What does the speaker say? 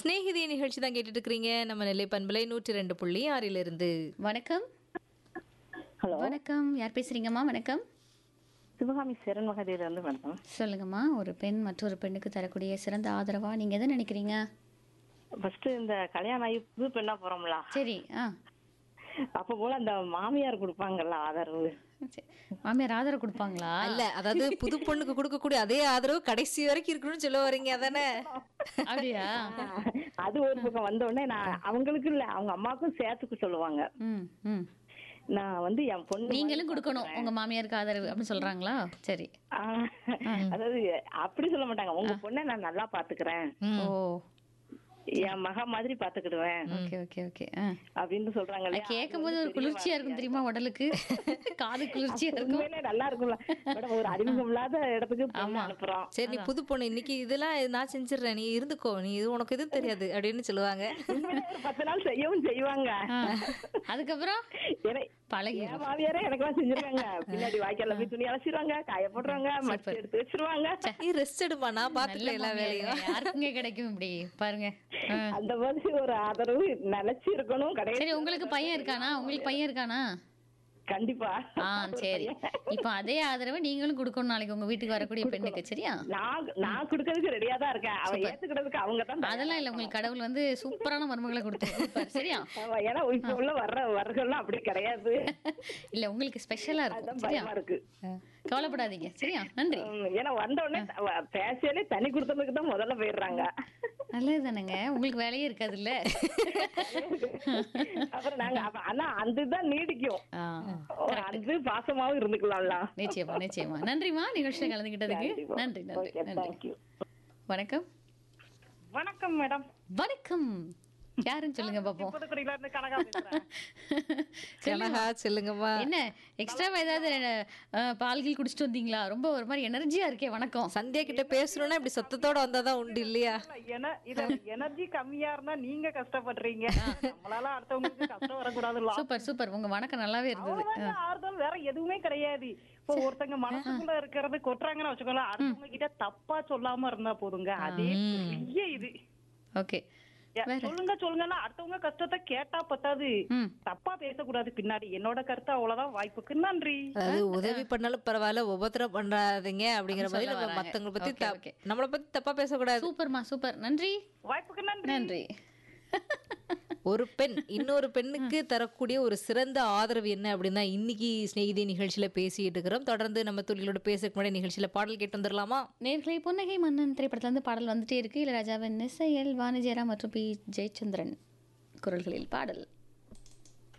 ஸ்நேகிதி நிகழ்ச்சி தான் கேட்டுட்டு இருக்கிறீங்க நம்ம நெல்லை பண்பலை நூற்றி ரெண்டு புள்ளி ஆறிலிருந்து வணக்கம் ஹலோ வணக்கம் யார் பேசுறீங்கம்மா வணக்கம் சிவகாமி சரண் மகதேவில இருந்து மேடம் சொல்லுங்கம்மா ஒரு பெண் மற்றொரு பெண்ணுக்கு தரக்கூடிய சிறந்த ஆதரவா நீங்க எதை நினைக்கிறீங்க ஃபர்ஸ்ட் இந்த கல்யாணம் ஆகி புது பெண்ணா போறோம்ல சரி ஆ அப்ப போல அந்த மாமியார் கொடுப்பாங்கல்ல ஆதரவு சரி. மாமியார் ஆதரவு கொடுப்பாங்களா அல்ல அதாவது புது பொண்ணுக்கு கொடுக்கக்கூடிய அதே ஆதரவு கடைசி வரைக்கும் இருக்கணும்னு சொல்ல வரீங்க அதானே அப்படியா அது ஒரு பக்கம் வந்த உடனே நான் அவங்களுக்கு இல்ல அவங்க அம்மாவுக்கும் சேர்த்துக்க சொல்லுவாங்க ம் ம் நான் வந்து என் பொண்ணு நீங்களும் கொடுக்கணும் உங்க மாமியாருக்கு ஆதரவு அப்படின்னு சொல்றாங்களா சரி ஆ, அதாவது அப்படி சொல்ல மாட்டாங்க உங்க பொண்ணை நான் நல்லா பாத்துக்கிறேன் ஓ என் மக மாதிரி பாத்துக்கிடுவேன் ஓகே ஓகே ஓகே ஆ அப்படின்னு சொல்றாங்க இல்லையா? கேட்கும் போது ஒரு குளிர்ச்சியா இருக்கும் தெரியுமா உடலுக்கு காது குளிர்ச்சியா இருக்கும் உண்மையிலே நல்லா இருக்கும்ல மேடம் ஒரு அறிமுகம் இல்லாத இடத்துக்கு பொண்ணு அனுப்புறோம் சரி நீ புது பொண்ணு இன்னைக்கு இதெல்லாம் நான் செஞ்சிடுறேன் நீ இருந்துக்கோ நீ இது உனக்கு எதுவும் தெரியாது அப்படின்னு சொல்லுவாங்க உண்மையிலே ஒரு பத்து நாள் செய்யவும் செய்வாங்க ஆ. அதுக்கப்புறம் ஏன்னா, பழகிடும் என் மாமியாரே எனக்கெல்லாம் செஞ்சிருக்காங்க பின்னாடி வாய்க்கால போய் துணி அலசிடுவாங்க காய போடுறாங்க மடிச்சு எடுத்து வச்சிருவாங்க நீ ரெஸ்ட் எடுமா நான் பாத்துக்கிறேன் எல்லா வேலையும் யாருக்குங்க கிடைக்கும் இப்படி பாருங்க ஆ. அந்த மாதிரி ஒரு ஆதரவு நிலைச்சு இருக்கணும் சரி கிடையாது உங்களுக்கு பையன் இருக்கானா உங்களுக்கு பையன் இருக்கானா கண்டிப்பா ஆ சரி இப்போ அதே ஆதரவை நீங்களும் கொடுக்கணும் நாளைக்கு உங்க வீட்டுக்கு வரக்கூடிய பெண்ணுக்கு சரியா நான் நான் குடுக்கறதுக்கு ரெடியா தான் இருக்கேன் அவன் ஏத்துக்கிறதுக்கு அவங்க தான் அதெல்லாம் இல்ல உங்களுக்கு கடவுள் வந்து சூப்பரான மருமகளை கொடுத்து சரியா ஆமா, ஏன்னா இப்ப உள்ள வர்ற வர்கள்லாம் அப்படி கிடையாது இல்ல உங்களுக்கு ஸ்பெஷலா இருக்கும் அதுதான் சரியா பயமா இருக்கு கவலைப்படாதீங்க சரியா நன்றி உம், ஏன்னா வந்த உடனே அவ பேசியாலே தண்ணி கொடுத்ததுக்கு தான் முதல்ல போயிடுறாங்க நல்லது தானேங்க உங்களுக்கு வேலையே இருக்காது இல்ல அப்புறம் நாங்க அப்ப- ஆனா அந்த இதுதான் நீடிக்கும் ஆ, ஒரு அன்பு பாசமாவும் இருந்துக்கலாம்ல நிச்சயமா நிச்சயமா நன்றிமா நிகழ்ச்சியில் கலந்துக்கிட்டதுக்கு கண்டிப்பா. நன்றி நன்றி Okay, நன்றி thank you. வணக்கம் வணக்கம் மேடம் வணக்கம் யாருன்னு சொல்லுங்க பாப்போம் புதுக்குடியில இருந்து கனகா பேசுறேன் கனகா சொல்லுங்கம்மா என்ன எக்ஸ்ட்ராவா ஏதாவது அஹ், பால்கள் குடிச்சிட்டு வந்தீங்களா ரொம்ப ஒரு மாதிரி எனர்ஜியா இருக்கே வணக்கம் சந்தியா கிட்ட பேசணும்னா இப்படி சத்தத்தோட வந்தாதான் உண்டு இல்லையா என இது எனர்ஜி கம்மியா இருந்தா நீங்க கஷ்டப்படுறீங்க நம்மளால அடுத்தவங்களுக்கு கஷ்டம் வரக்கூடாதுல்ல சூப்பர் சூப்பர் உங்க வணக்கம் நல்லாவே இருந்தது அவ்வளவுதாங்க ஆறுதல் வேற எதுவுமே கிடையாது இப்போ ஒருத்தங்க மனசுக்குள்ள இருக்கிறது கொட்டுறாங்கன்னு வச்சுக்கோங்களேன் அடுத்தவங்க கிட்ட தப்பா சொல்லாம இருந்தா போதுங்க அதே பெரிய இது ஓகே ஏ, சொல்லுங்க சொல்லுங்கன்னா அடுத்தவங்க கஷ்டத்தை கேட்டா பத்தாது ம் தப்பா பேசக்கூடாது பின்னாடி என்னோட கருத்து அவ்வளவுதான் வாய்ப்புக்கு நன்றி அதாவது உதவி பண்ணாலும் பரவாயில்ல உபத்திரம் பண்ணாதீங்க அப்படிங்கிற மாதிரி நம்ம வராங்க. மத்தவங்களை பத்தி Okay, த- okay. நம்மளை பத்தி தப்பா பேசக்கூடாது சூப்பர்மா சூப்பர் நன்றி வாய்ப்புக்கு நன்றி நன்றி ஒரு பெண் இன்னொரு பெண்ணுக்கு தரக்கூடிய ஒரு சிறந்த ஆதரவு என்ன அப்படின்னா இன்னைக்கு ஸ்நேகிதி நிகழ்ச்சியில பேசிட்டு இருக்கிறோம் தொடர்ந்து நம்ம தொழிலோட பேசுறதுக்கு முன்னாடி நிகழ்ச்சியில பாடல் கேட்டு வந்துடலாமா நேர்களை புன்னகை மன்னன் திரைப்படத்துல இருந்து பாடல் வந்துட்டே இருக்கு இளையராஜாவின் இசையல் வாணிஜெயராம் மற்றும் பி ஜெயச்சந்திரன் குரல்களில் பாடல்